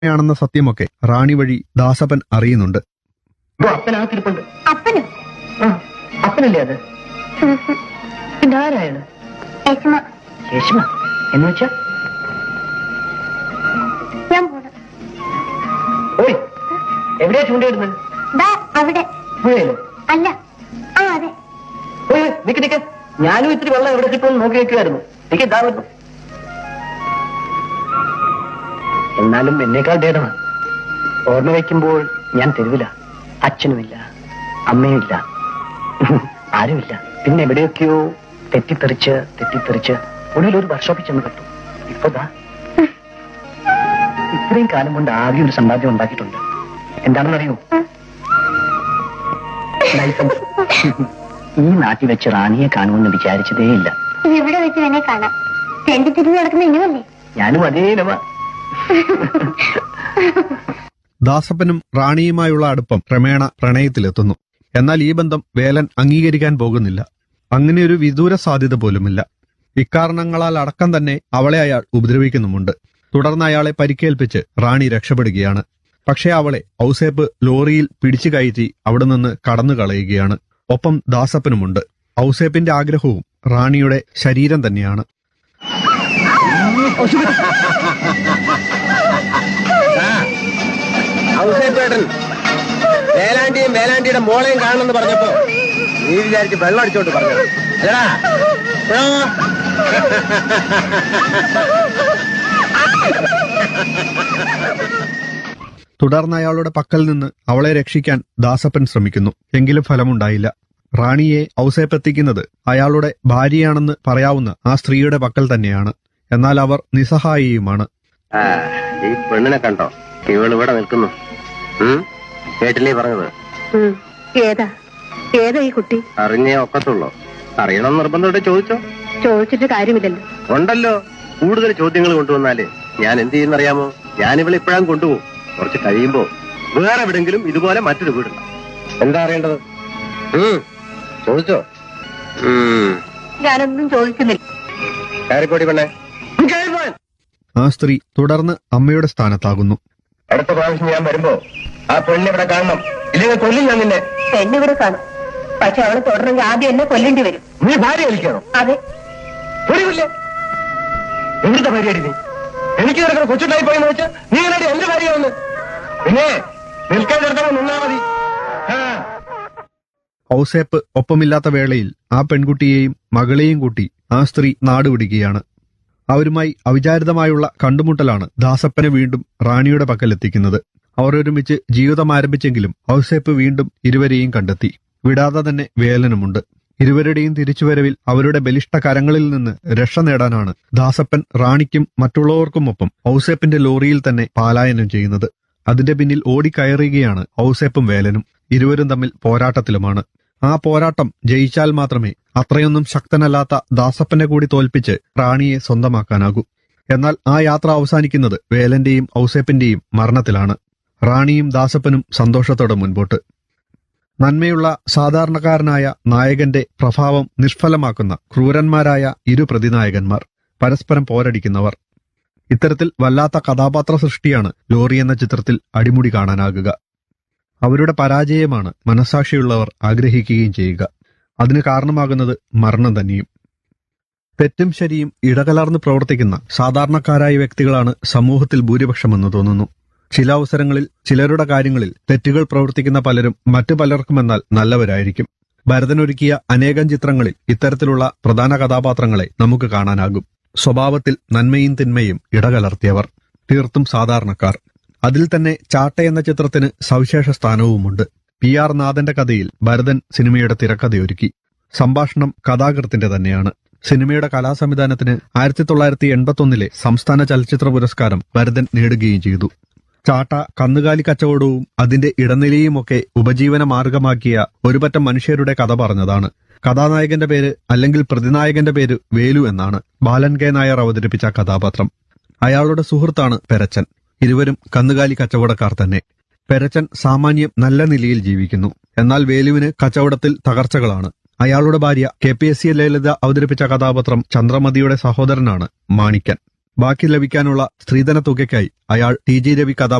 യാണെന്ന സത്യമൊക്കെ റാണി വഴി ദാസപ്പൻ അറിയുന്നുണ്ട് ഇപ്പൊ അപ്പനകത്തിരിപ്പുണ്ട് അപ്പനും ആ അപ്പനല്ലേ അത് പിന്നെ ആരായത് യശമ രേഷ്മ എന്ന് വെച്ചാ ഞാൻ പോണം ഓയ് എവിടെയാ ചൂണ്ടയിടുന്നത് ദാ അവിടെ പുഴയിലോ അല്ല ആ അതെ ഓയ് നിക്ക് നിക്ക് ഞാനും ഇത്തിരി വെള്ളം എവിടെ കിട്ടുമെന്ന് നോക്കി വെക്കുമായിരുന്നു നിക്ക് ഇതാ വരുന്നു എന്നാലും എന്നേക്കാൾ ഭേദമാണ് ഓർമ്മ വയ്ക്കുമ്പോൾ ഞാൻ തെരുവില്ല അച്ഛനുമില്ല അമ്മയുമില്ല ആരുമില്ല പിന്നെ എവിടെയൊക്കെയോ തെറ്റിത്തെറിച്ച് തെറ്റിത്തെറിച്ച് ഒടുവിൽ ഒരു വർക്ക്ഷോപ്പിൽ ചെന്ന് കണ്ടു ഇപ്പൊ ദാ ഇത്രയും കാലം കൊണ്ട് ആദ്യം ഒരു സമ്പാദ്യം ഉണ്ടാക്കിയിട്ടുണ്ട് എന്താണെന്നറിയോ ലൈസൻസ് ഈ നാട്ടിൽ വെച്ച് റാണിയെ കാണുമെന്ന് വിചാരിച്ചതേയില്ല ഇവിടെ വെച്ച് തന്നെ കാണാം രണ്ട് തിരിഞ്ഞ് നടക്കുന്ന ഇനുവല്ലേ ഞാനും അതേ നവ ദാസപ്പനും റാണിയുമായുള്ള അടുപ്പം ക്രമേണ പ്രണയത്തിലെത്തുന്നു എന്നാൽ ഈ ബന്ധം വേലൻ അംഗീകരിക്കാൻ പോകുന്നില്ല അങ്ങനെയൊരു വിദൂര സാധ്യത പോലുമില്ല ഇക്കാരണങ്ങളാൽ അടക്കം തന്നെ അവളെ അയാൾ ഉപദ്രവിക്കുന്നുമുണ്ട് തുടർന്ന് അയാളെ പരിക്കേൽപ്പിച്ച് റാണി രക്ഷപ്പെടുകയാണ് പക്ഷേ അവളെ ഔസേപ്പ് ലോറിയിൽ പിടിച്ചു കയറ്റി അവിടെ നിന്ന് കടന്നു കളയുകയാണ് ഒപ്പം ദാസപ്പനുമുണ്ട് ഔസേപ്പിന്റെ ആഗ്രഹവും റാണിയുടെ ശരീരം തന്നെയാണ് ഔസേപ്പേട്ടൻ വേലാണ്ടിയും വേലാണ്ടിയുടെ മോളെയും കാണണമെന്ന് പറഞ്ഞപ്പോ നീ വിചാരിച്ച് വെള്ളം അടിച്ചോട്ട് പറഞ്ഞു അല്ലടാ ഇപ്പഴോ? തുടർന്ന് അയാളുടെ പക്കൽ നിന്ന് അവളെ രക്ഷിക്കാൻ ദാസപ്പൻ ശ്രമിക്കുന്നു എങ്കിലും ഫലമുണ്ടായില്ല റാണിയെ ഔസേപ്പെത്തിക്കുന്നത് അയാളുടെ ഭാര്യയാണെന്ന് പറയാവുന്ന ആ സ്ത്രീയുടെ പക്കൽ തന്നെയാണ് എന്നാൽ അവർ നിസ്സഹായിയുമാണ് ആ, ഈ പെണ്ണിനെ കണ്ടോ ഇവൾ ഇവിടെ നിൽക്കുന്നു ഉം? കേട്ടില്ലേ പറഞ്ഞത് ഏതാ ഏതാ ഈ കുട്ടി അറിഞ്ഞേ ഒക്കത്തുള്ളൂ അറിയണം നിർബന്ധമായിട്ട് ചോദിച്ചോ ചോദിച്ചിട്ട് കാര്യമില്ലല്ലോ ഉണ്ടല്ലോ കൂടുതൽ ചോദ്യങ്ങൾ കൊണ്ടുവന്നാലേ ഞാൻ എന്ത് ചെയ്യുന്നറിയാമോ ഞാൻ ഇവളെ ഇപ്പോഴാണ് കൊണ്ടുപോകും കുറച്ച് കഴിയുമ്പോ വേറെ എവിടെങ്കിലും ഇതുപോലെ മറ്റൊരു വീടുണ്ട് എന്താ അറിയേണ്ടത് ഉം. ചോദിച്ചോ ഉം. ഞാനൊന്നും ചോദിക്കുന്നില്ല കയറിക്കോടി പെണ്ണെ കയറിപ്പോൻ. ആ സ്ത്രീ തുടർന്ന് അമ്മയുടെ സ്ഥാനത്താകുന്നു അടുത്ത പ്രാവശ്യം ഞാൻ വരുമ്പോ ആ പെണ്ണിനെ ഇവിടെ കാണണം ഇല്ലെങ്കിൽ കൊല്ലും ഞാൻ നിന്നെ എന്നിവിടെ കാണും പക്ഷെ അവളെ തുടരണമെങ്കിൽ ആദ്യം എന്നെ കൊല്ലേണ്ടി വരും നീ ഭാര്യ കളിക്കണോ അതെ ഒരില്ല എവിടുത്തെ ഭാര്യയാടി നീ എനിക്ക് കിടക്കുന്ന കൊച്ചുണ്ടായി പോയെന്ന് വെച്ചാൽ നീ എന്നടി എന്റെ ഭാര്യ വന്ന് പിന്നെ നിൽക്കാൻ കിടത്തണം നിന്നാ മതി ആ. ഔസേപ്പ് ഒപ്പമില്ലാത്ത വേളയിൽ ആ പെൺകുട്ടിയെയും മകളെയും കൂട്ടി ആ സ്ത്രീ നാടുവിടുകയാണ് അവരുമായി അവിചാരിതമായുള്ള കണ്ടുമുട്ടലാണ് ദാസപ്പനെ വീണ്ടും റാണിയുടെ പക്കലെത്തിക്കുന്നത് അവർ ഒരുമിച്ച് ജീവിതം ആരംഭിച്ചെങ്കിലും ഔസേപ്പ് വീണ്ടും ഇരുവരെയും കണ്ടെത്തി വിടാതെ തന്നെ വേലനുമുണ്ട് ഇരുവരുടെയും തിരിച്ചുവരവിൽ അവരുടെ ബലിഷ്ഠ കരങ്ങളിൽ നിന്ന് രക്ഷ നേടാനാണ് ദാസപ്പൻ റാണിക്കും മറ്റുള്ളവർക്കുമൊപ്പം ഔസേപ്പിന്റെ ലോറിയിൽ തന്നെ പാലായനം ചെയ്യുന്നത് അതിന്റെ പിന്നിൽ ഓടിക്കയറുകയാണ് ഔസേപ്പും വേലനും ഇരുവരും തമ്മിൽ പോരാട്ടത്തിലുമാണ് ആ പോരാട്ടം ജയിച്ചാൽ മാത്രമേ അത്രയൊന്നും ശക്തനല്ലാത്ത ദാസപ്പനെ കൂടി തോൽപ്പിച്ച് റാണിയെ സ്വന്തമാക്കാനാകൂ എന്നാൽ ആ യാത്ര അവസാനിക്കുന്നത് വേലന്റെയും ഔസേപ്പിന്റെയും മരണത്തിലാണ് റാണിയും ദാസപ്പനും സന്തോഷത്തോടെ മുൻപോട്ട് നന്മയുള്ള സാധാരണക്കാരനായ നായകന്റെ പ്രഭാവം നിഷ്ഫലമാക്കുന്ന ക്രൂരന്മാരായ ഇരു പ്രതിനായകന്മാർ പരസ്പരം പോരടിക്കുന്നവർ ഇത്തരത്തിൽ വല്ലാത്ത കഥാപാത്ര സൃഷ്ടിയാണ് ലോറി എന്ന ചിത്രത്തിൽ അടിമുടി കാണാനാകുക അവരുടെ പരാജയമാണ് മനസാക്ഷിയുള്ളവർ ആഗ്രഹിക്കുകയും ചെയ്യുക അതിന് കാരണമാകുന്നത് മരണം തന്നെയും തെറ്റും ശരിയും ഇടകലർന്ന് പ്രവർത്തിക്കുന്ന സാധാരണക്കാരായ വ്യക്തികളാണ് സമൂഹത്തിൽ ഭൂരിപക്ഷമെന്ന് തോന്നുന്നു ചില അവസരങ്ങളിൽ ചിലരുടെ കാര്യങ്ങളിൽ തെറ്റുകൾ പ്രവർത്തിക്കുന്ന പലരും മറ്റു പലർക്കുമെന്നാൽ നല്ലവരായിരിക്കും ഭരതനൊരുക്കിയ അനേകം ചിത്രങ്ങളിൽ ഇത്തരത്തിലുള്ള പ്രധാന കഥാപാത്രങ്ങളെ നമുക്ക് കാണാനാകും സ്വഭാവത്തിൽ നന്മയും തിന്മയും ഇടകലർത്തിയവർ തീർത്തും സാധാരണക്കാർ അതിൽ തന്നെ ചാട്ട എന്ന ചിത്രത്തിന് സവിശേഷ സ്ഥാനവുമുണ്ട് പി ആർ നാഥന്റെ കഥയിൽ ഭരതൻ സിനിമയുടെ തിരക്കഥയൊരുക്കി സംഭാഷണം കഥാകൃത്തിന്റെ തന്നെയാണ് സിനിമയുടെ കലാസംവിധാനത്തിന് ആയിരത്തി തൊള്ളായിരത്തി എൺപത്തൊന്നിലെ സംസ്ഥാന ചലച്ചിത്ര പുരസ്കാരം ഭരതൻ നേടുകയും ചെയ്തു ചാട്ട കന്നുകാലി കച്ചവടവും അതിന്റെ ഇടനിലയുമൊക്കെ ഉപജീവന മാർഗമാക്കിയ ഒരുപറ്റം മനുഷ്യരുടെ കഥ പറഞ്ഞതാണ് കഥാനായകന്റെ പേര് അല്ലെങ്കിൽ പ്രതിനായകന്റെ പേര് വേലു എന്നാണ് ബാലൻ കെ നായർ അവതരിപ്പിച്ച കഥാപാത്രം അയാളുടെ സുഹൃത്താണ് പെരച്ചൻ ഇരുവരും കന്നുകാലി കച്ചവടക്കാർ തന്നെ പെരച്ചൻ സാമാന്യം നല്ല നിലയിൽ ജീവിക്കുന്നു എന്നാൽ വേലുവിന് കച്ചവടത്തിൽ തകർച്ചകളാണ് അയാളുടെ ഭാര്യ K P S C Lalitha അവതരിപ്പിച്ച കഥാപാത്രം ചന്ദ്രമതിയുടെ സഹോദരനാണ് മാണിക്കൻ ബാക്കി ലഭിക്കാനുള്ള സ്ത്രീധന തുകയ്ക്കായി അയാൾ ടി ജി രവി കഥ